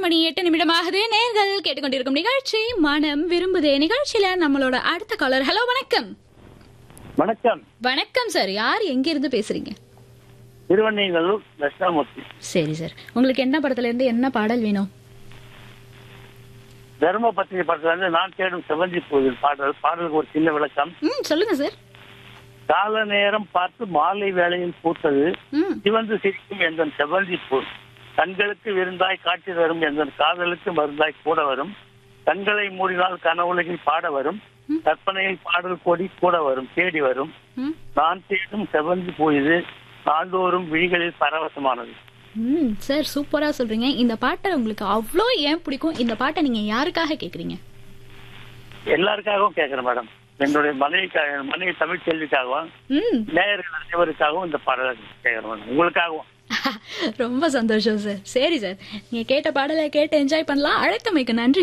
மணி எட்டு நிமிடமாகுது நேர்கள் கேட்டுக்கொண்டிருக்கும் நிகழ்ச்சி மனம் விரும்புதே நிகழ்ச்சியில நம்மளோட அடுத்த காலர் ஹலோ வணக்கம் வணக்கம் வணக்கம் சார் யார் எங்க இருந்து பேசுறீங்க திருவண்ணைநல்லூர் தட்சிணாமூர்த்தி சரி சார் உங்களுக்கு என்ன படத்துல இருந்து என்ன பாடல் வேணும் தர்மபத்தினி படத்துல இருந்து நான் தேடும் செவந்தி பூவில் பாடல் பாடலுக்கு ஒரு சின்ன விளக்கம் ம் சொல்லுங்க சார் கால நேரம் பார்த்து மாலை வேளையில் பூத்தது ம் சிவந்து சிரிக்கும் என்ற செவந்தி பூ கண்களுக்கு விருந்தாய் காட்சி தரும் என்ற காதலுக்கு மருந்தாய் கூட வரும் கண்களை மூடினால் கனவுலகில் பாட வரும் கற்பனையில் பாடல் கோடி கூட வரும் தேடி வரும் ம் நான் தேடும் செவந்தி பூ இது நாள்தோறும் விழிகளில் பரவசமானது ம் சார் சூப்பரா சொல்றீங்க இந்த பாட்டை உங்களுக்கு அவ்வளோ ஏன் பிடிக்கும் இந்த பாட்டை நீங்க யாருக்காக கேக்குறீங்க எல்லாருக்காகவும் கேட்கிறேன் மேடம் என்னுடைய மனைவிக்காக மனைவி தமிழ் செல்விக்காகவும் ம் நேயர்கள் அனைவருக்காகவும் இந்த பாடலை கேட்கிறேன் மேடம் உங்களுக்காகவும் ரொம்ப சந்தோஷம் சார் சரி சார் நீங்க கேட்ட பாடலை கேட்டு என்ஜாய் பண்ணலாம் அழைத்தமைக்கு நன்றி